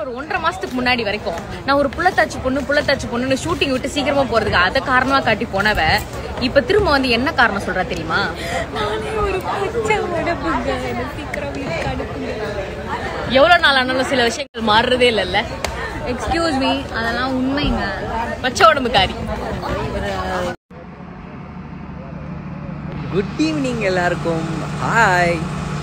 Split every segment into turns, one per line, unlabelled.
ஒரு ஒன்றரை மாசத்துக்கு முன்னாடி வரைக்கும் நான் ஒரு புள்ளத்தாச்சி பொண்ணு புள்ளத்தாச்சி பொண்ணுன்னு ஷூட்டிங் விட்டு சீக்கிரமா போறதுக்கு அதை காரணமா காட்டி போனவ இப்ப திரும்ப வந்து என்ன காரணம் சொல்றா தெரியுமா
ஒரு பச்சை உடம்புங்க என்ன சீக்கிரம் வீட்டுக்கு அனுப்புங்க
எவ்வளவு நாள் ஆனாலும் சில விஷயங்கள் மாறுறதே இல்லைல்ல
எக்ஸ்கியூஸ் மீ அதெல்லாம் உண்மைங்க
பச்சை உடம்புக்காரி
குட் ஈவினிங் எல்லாருக்கும் ஹாய்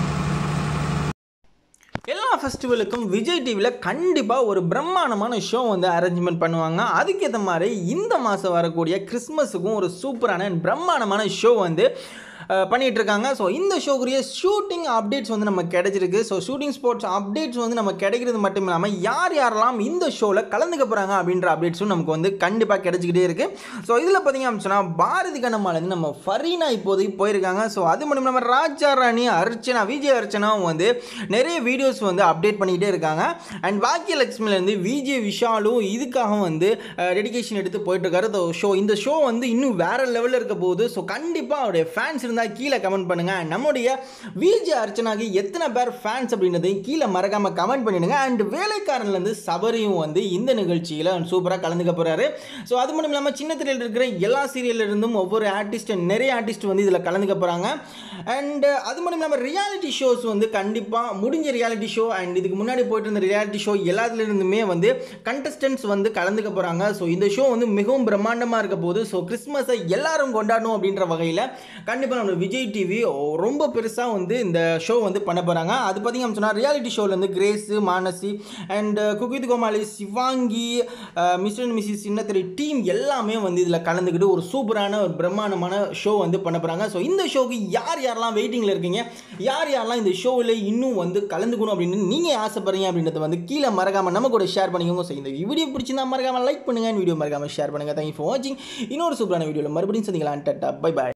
எல்லா ஃபெஸ்டிவலுக்கும் விஜய் டிவியில் கண்டிப்பாக ஒரு பிரம்மாண்டமான ஷோ வந்து அரேஞ்ச்மெண்ட் பண்ணுவாங்க அதுக்கேற்ற மாதிரி இந்த மாதம் வரக்கூடிய கிறிஸ்மஸுக்கும் ஒரு சூப்பரான and பிரம்மாண்டமான ஷோ வந்து அஹ், பண்ணிட்டு இருக்காங்க ஸோ இந்த ஷோக்குரிய ஷூட்டிங் அப்டேட்ஸ் வந்து நமக்கு கிடைச்சிருக்கு ஸோ ஷூட்டிங் ஸ்போர்ட்ஸ் அப்டேட்ஸ் வந்து நம்ம கிடைக்கிறது மட்டும் இல்லாமல் யார் யாரெல்லாம் இந்த ஷோவில் கலந்துக்க போகிறாங்க அப்படின்ற அப்டேட்ஸும் நமக்கு வந்து கண்டிப்பாக கிடைச்சிக்கிட்டே இருக்குது ஸோ இதில் பார்த்தீங்க அப்படின்னு சொன்னால் பாரதி கண்ணம்மாலேருந்து நம்ம ஃபரீனா இப்போதைக்கு போயிருக்காங்க ஸோ அது மட்டும் இல்லாமல் ராஜா ராணி அர்ச்சனா விஜய் அர்ச்சனாவும் வந்து நிறைய வீடியோஸ் வந்து அப்டேட் பண்ணிக்கிட்டே இருக்காங்க அண்ட் பாக்கியலட்சுமிலேருந்து விஜய் விஷாலும் இதுக்காக வந்து டெடிகேஷன் எடுத்து போயிட்டு இருக்காரு ஷோ இந்த ஷோ வந்து இன்னும் வேற லெவலில் இருக்க போகுது ஸோ கண்டிப்பாக அவருடைய ஃபேன்ஸ் இருந்தால் கீழே கமெண்ட் பண்ணுங்க And நம்முடைய விஜய் அர்ச்சனாக்கு எத்தனை பேர் ஃபேன்ஸ் அப்படின்றதையும் கீழே மறக்காமல் கமெண்ட் பண்ணிடுங்க அண்ட் வேலைக்காரன்லேருந்து சபரியும் வந்து இந்த நிகழ்ச்சியில் சூப்பராக கலந்துக்க போகிறாரு ஸோ அது மட்டும் இல்லாமல் சின்ன திரையில் இருக்கிற எல்லா சீரியல்ல இருந்தும் ஒவ்வொரு ஆர்டிஸ்ட் நிறைய ஆர்டிஸ்ட் வந்து இதில் கலந்துக்க போகிறாங்க அண்ட் அது மட்டும் இல்லாமல் ரியாலிட்டி ஷோஸ் வந்து கண்டிப்பாக முடிஞ்ச ரியாலிட்டி ஷோ அண்ட் இதுக்கு முன்னாடி போயிட்டு இருந்த ரியாலிட்டி ஷோ எல்லாத்துல இருந்துமே வந்து கண்டஸ்டன்ஸ் வந்து கலந்துக்க போகிறாங்க ஸோ இந்த ஷோ வந்து மிகவும் பிரம்மாண்டமாக இருக்க போகுது ஸோ கிறிஸ்மஸை எல்லாரும் கொண்டாடணும் அப்படின்ற வகையில் கண்டிப்பாக நம்ம விஜய் டிவி ரொம்ப பெருசாக வந்து இந்த ஷோ வந்து பண்ண போகிறாங்க அது பார்த்தீங்க அப்படின்னு சொன்னால் ரியாலிட்டி ஷோவில் வந்து Grace Manasi and cook with Comali Sivaangi mister and missus சின்னத்திரை டீம் எல்லாமே வந்து இதில் கலந்துக்கிட்டு ஒரு சூப்பரான ஒரு பிரம்மாண்டமான ஷோ வந்து பண்ண போகிறாங்க ஸோ இந்த ஷோக்கு யார் யாரெல்லாம் வெயிட்டிங்கில் இருக்கீங்க யார் யாரெல்லாம் இந்த ஷோவில் இன்னும் வந்து கலந்துக்கணும் அப்படின்னு நீங்கள் ஆசைப்படுறீங்க அப்படின்றத வந்து கீழே மறக்காமல் நம்ம கூட ஷேர் பண்ணிக்கோங்க ஸோ இந்த வீடியோ பிடிச்சிருந்தா மறக்காமல் லைக் பண்ணுங்கள் வீடியோ மறக்காமல் ஷேர் பண்ணுங்கள் தேங்க்யூ ஃபார் வாட்சிங் இன்னொரு சூப்பரான வீடியோவில் மறுபடியும் சந்திக்கலாம் டட்டா பை பாய்